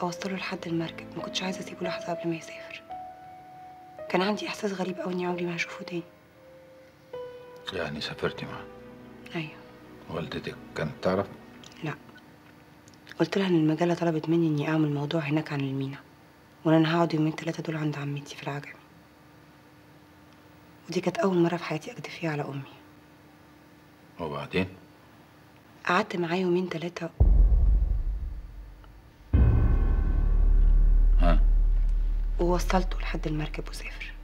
اوصله لحد المركب ما كنتش عايزه اسيبه لحظه قبل ما يسافر كان عندي احساس غريب قوي اني عمري ما هشوفه تاني يعني سافرتي معاه ايوه والدتك كانت تعرف لا قلت لها ان المجله طلبت مني اني اعمل موضوع هناك عن المينا وان انا هقعد يومين ثلاثه دول عند عمتي في العجمي ودي كانت اول مره في حياتي اكدب فيها على امي وبعدين قعدت معاه يومين ثلاثه ها ووصلته لحد المركب وسافر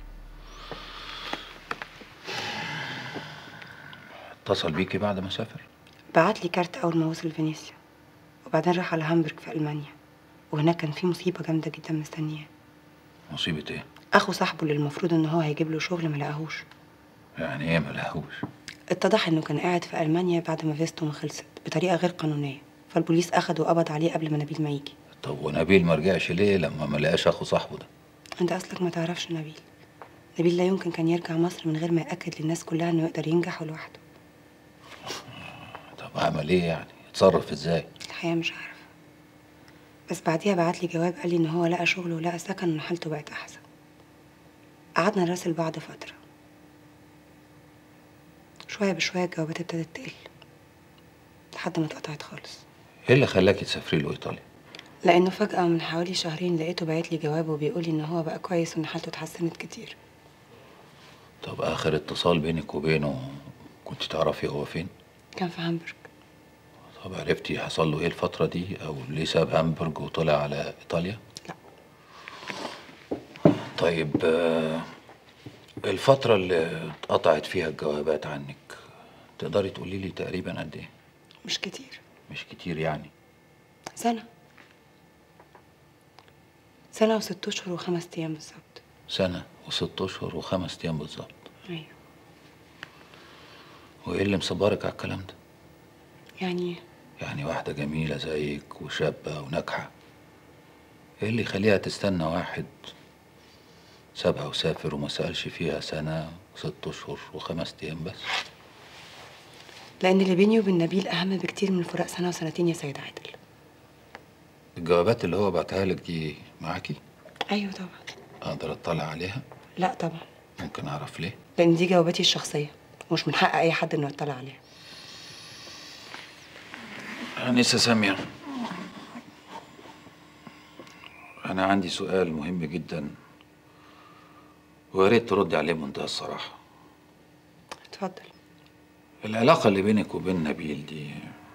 اتصل بيكي بعد ما سافر بعت لي كارت اول ما وصل فينيسيا وبعدين راح على هامبورغ في المانيا وهناك كان في مصيبه جامده جدا مستنياه مصيبة ايه اخو صاحبه اللي المفروض ان هو هيجيب له شغل ما لقاهوش يعني ايه ما لقاهوش اتضح انه كان قاعد في المانيا بعد ما فيزته ما خلصت بطريقه غير قانونيه فالبوليس اخده وقبض عليه قبل ما نبيل ما يجي طب ونبيل ما رجعش ليه لما ما لقاش اخو صاحبه ده انت اصلك ما تعرفش نبيل نبيل لا يمكن كان يرجع مصر من غير ما ياكد للناس كلها انه يقدر ينجح لوحده طب عمل ايه يعني اتصرف ازاي الحقيقه مش عارفه بس بعديها بعت لي جواب قال لي ان هو لقى شغل ولقى سكن وان حالته بقت احسن قعدنا نراسل بعض فتره شويه بشويه الجوابات ابتدت تقل لحد ما اتقطعت خالص ايه اللي خلاكي تسافري له ايطاليا لانه فجاه من حوالي شهرين لقيته باعت لي جواب وبيقول لي ان هو بقى كويس وان حالته اتحسنت كتير طب اخر اتصال بينك وبينه كنت تعرفي هو فين كان في هامبورغ طب عرفتي حصل له ايه الفترة دي او ليه ساب هامبورج وطلع على ايطاليا لا طيب آه، الفترة اللي اتقطعت فيها الجوابات عنك تقدري تقولي لي تقريبا قد ايه مش كتير مش كتير يعني سنه سنه وست اشهر وخمس ايام بالظبط سنة وست اشهر وخمس ايام بالظبط ايوه وايه اللي مصبرك على الكلام ده يعني يعني واحدة جميلة زيك وشابة وناجحة ايه اللي يخليها تستنى واحد سابها وسافر وما سألش فيها سنة وست اشهر وخمس ايام بس لان اللي بيني وبين نبيل اهم بكتير من فراق سنه وسنتين يا سيد عادل الجوابات اللي هو بعتها لك دي معاكي ايوه طبعا اقدر اطلع عليها لا طبعا ممكن اعرف ليه لان دي جواباتي الشخصيه ومش من حق اي حد انه يطلع عليها أنسة سامية أنا عندي سؤال مهم جدا ويا ريت تردي عليه بمنتهى الصراحة اتفضل العلاقة اللي بينك وبين نبيل دي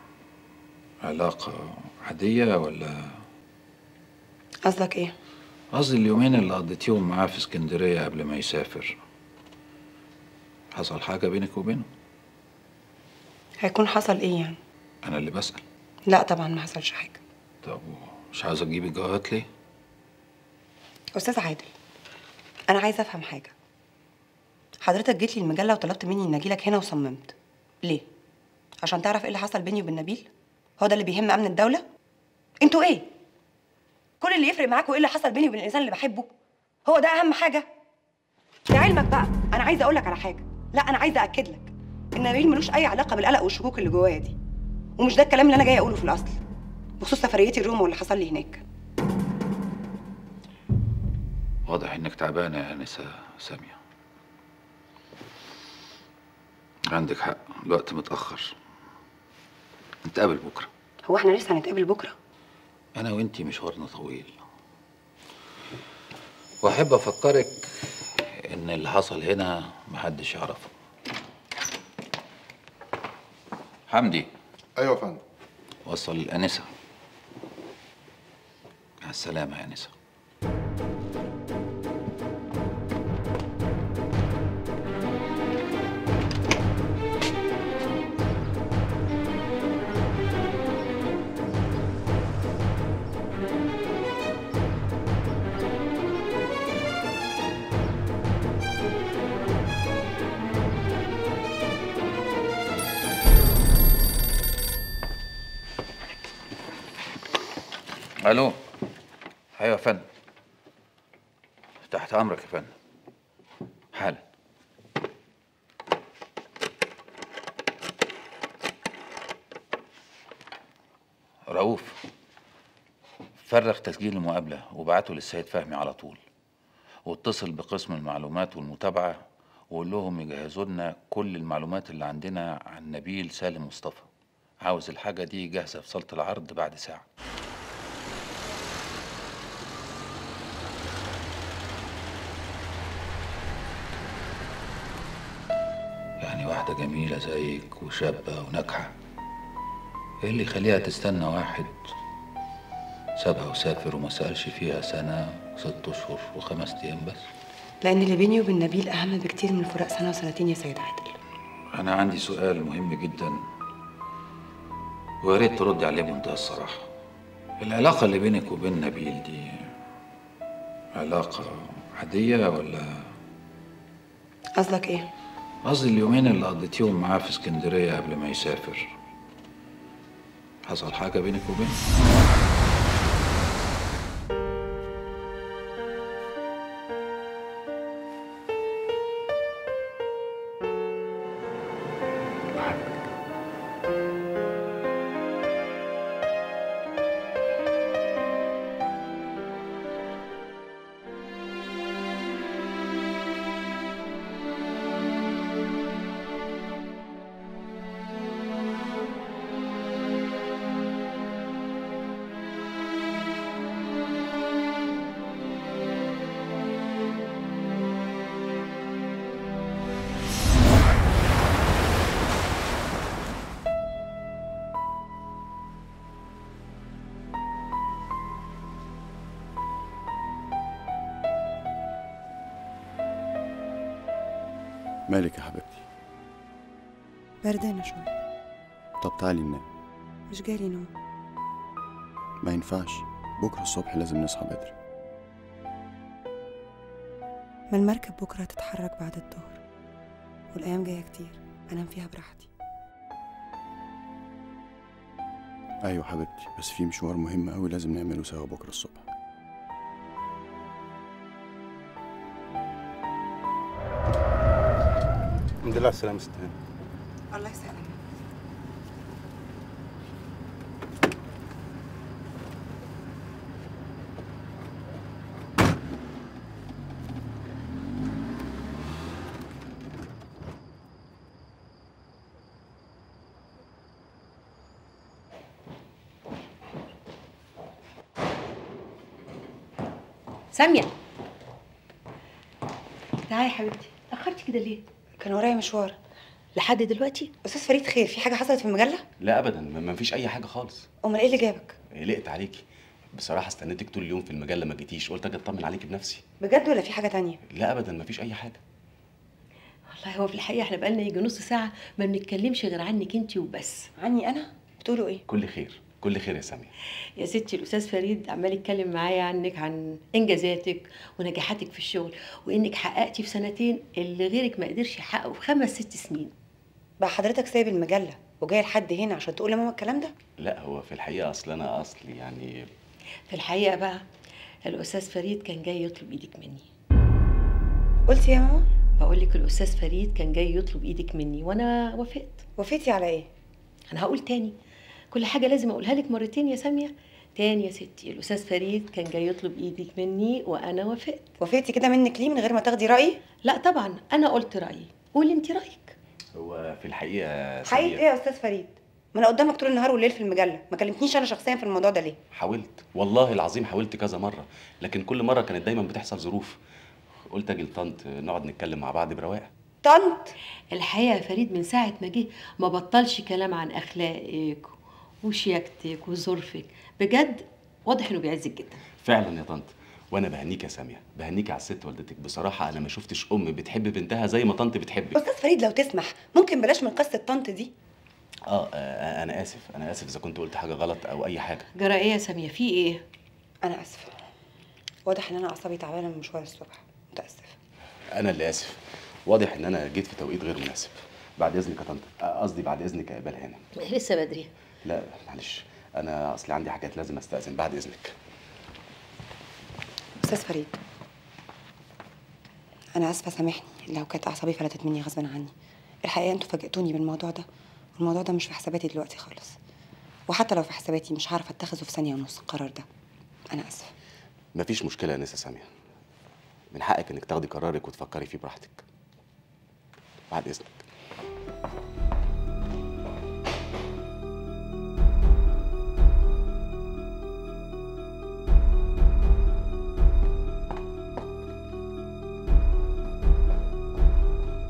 علاقة عادية ولا قصدك ايه قصدي اليومين اللي قضيتيهم معاه في اسكندرية قبل ما يسافر حصل حاجة بينك وبينه هيكون حصل ايه يعني أنا اللي بسأل لا طبعا ما حصلش حاجه طب مش عاوز أجيب الجوابات ليه؟ استاذ عادل انا عايزه افهم حاجه حضرتك جيت لي المجله وطلبت مني اني اجيلك هنا وصممت ليه عشان تعرف ايه اللي حصل بيني وبين نبيل هو ده اللي بيهم امن الدوله انتوا ايه كل اللي يفرق معاكوا ايه اللي حصل بيني وبين الانسان اللي بحبه هو ده اهم حاجه لعلمك بقى انا عايزه اقول لك على حاجه لا انا عايزه اكد لك ان نبيل ملوش اي علاقه بالقلق والشكوك اللي جوايا دي ومش ده الكلام اللي انا جايه اقوله في الاصل بخصوص سفريتي روما واللي حصل لي هناك واضح إنك تعبانة يا أنسة سامية عندك حق الوقت متأخر نتقابل بكرة هو احنا لسه هنتقابل بكره أنا وإنتي مشوارنا طويل وأحب أفكرك إن اللي حصل هنا محدش يعرفه حمدي ايوه يا فندم وصل الأنسة مع السلامة يا أنسة ألو أيوة يا فندم تحت أمرك يا فندم حالا رؤوف فرغ تسجيل المقابلة وبعته للسيد فهمي على طول واتصل بقسم المعلومات والمتابعة وقول لهم يجهزوا لنا كل المعلومات اللي عندنا عن نبيل سالم مصطفى عاوز الحاجة دي جاهزة في صالة العرض بعد ساعة يعني واحدة جميلة زيك وشابة وناجحة ايه اللي يخليها تستنى واحد سابها وسافر وما سألش فيها سنة ست أشهر وخمس أيام بس لان اللي بيني وبين نبيل اهم بكتير من الفراق سنه وسنتين يا سيد عادل أنا عندي سؤال مهم جدا ويا ريت تردي عليه بمنتهى الصراحة العلاقة اللي بينك وبين نبيل دي علاقة عادية ولا قصدك ايه قصدي اليومين اللي قضيتيهم معاه في اسكندرية قبل ما يسافر حصل حاجة بينك وبينه؟ مالك يا حبيبتي بردانه شويه طب تعالي ننام مش جالي نوم ما ينفعش بكرة الصبح لازم نصحى بدري ما المركب بكره هتتحرك بعد الظهر والايام جايه كتير انام فيها براحتي أيوة حبيبتي بس في مشوار مهم أوي لازم نعمله سوا بكرة الصبح الحمد لله على السلامة ست هاني الله يسلمك سامية تعالي يا حبيبتي اتأخرتي كده ليه؟ كان ورايا مشوار لحد دلوقتي؟ استاذ فريد خير في حاجه حصلت في المجله لا ابدا ما ما فيش اي حاجه خالص امال ايه اللي جابك قلقت عليكي بصراحه استنيتك طول اليوم في المجله ما جيتيش قلت اجي اطمن عليكي بنفسي بجد ولا في حاجه تانية لا ابدا ما فيش اي حاجه والله هو في الحقيقة احنا بقالنا يجي نص ساعة ما بنتكلمش غير عنك انت وبس عني انا بتقولوا ايه كل خير كل خير يا ساميه يا ستي الأستاذ فريد عمال يتكلم معايا عنك عن إنجازاتك ونجاحاتك في الشغل وإنك حققتي في سنتين اللي غيرك ما قدرش يحققه في خمس ست سنين بقى حضرتك سايب المجله وجاي لحد هنا عشان تقول لماما الكلام ده لا هو في الحقيقه اصل انا اصلي يعني في الحقيقة بقى الأستاذ فريد كان جاي يطلب إيدك مني قلتي يا ماما بقول لك الأستاذ فريد كان جاي يطلب إيدك مني وأنا وافقت وافقتي على ايه انا هقول تاني كل حاجه لازم اقولها لك مرتين يا ساميه تاني يا ستي الاستاذ فريد كان جاي يطلب ايدك مني وانا وافقت وافقتي كده منك ليه من غير ما تاخدي رايي لا طبعا انا قلت رايي قولي انت رايك هو في الحقيقه حقيقة سامية- ايه يا استاذ فريد ما انا قدامك طول النهار والليل في المجله ما كلمتنيش انا شخصيا في الموضوع ده ليه حاولت والله العظيم حاولت كذا مره لكن كل مره كانت دايما بتحصل ظروف قلت اجي لطنط نقعد نتكلم مع بعض برواقه طنط الحقيقه يا فريد من ساعه ما جه ما بطلش كلام عن اخلاقك وشياكتك وظروفك بجد واضح انه بيعزك جدا فعلا يا طنط وانا بهنيك يا ساميه بهنيك على الست والدتك بصراحه انا ما شفتش ام بتحب بنتها زي ما طنط بتحبك استاذ فريد لو تسمح ممكن بلاش من قصه طنط دي اه آه، انا اسف انا اسف اذا كنت قلت حاجه غلط او اي حاجه جرى ايه يا ساميه في ايه انا اسفه واضح ان انا اعصابي تعبانه من مشوار الصبح متاسفه انا اللي اسف واضح ان انا جيت في توقيت غير مناسب بعد اذنك يا طنط آه، قصدي بعد اذنك يا اقبال هانم لسه بدري لا معلش انا اصلي عندي حاجات لازم استاذن بعد اذنك استاذ فريد انا اسفه سامحني لو كانت اعصابي فلتت مني غصبا عني الحقيقه انتوا فاجئتوني بالموضوع ده والموضوع ده مش في حساباتي دلوقتي خالص وحتى لو في حساباتي مش هعرف اتخذه في ثانيه ونص القرار ده انا اسفه مفيش مشكله يا نسا ساميه من حقك انك تاخدي قرارك وتفكري فيه براحتك بعد اذنك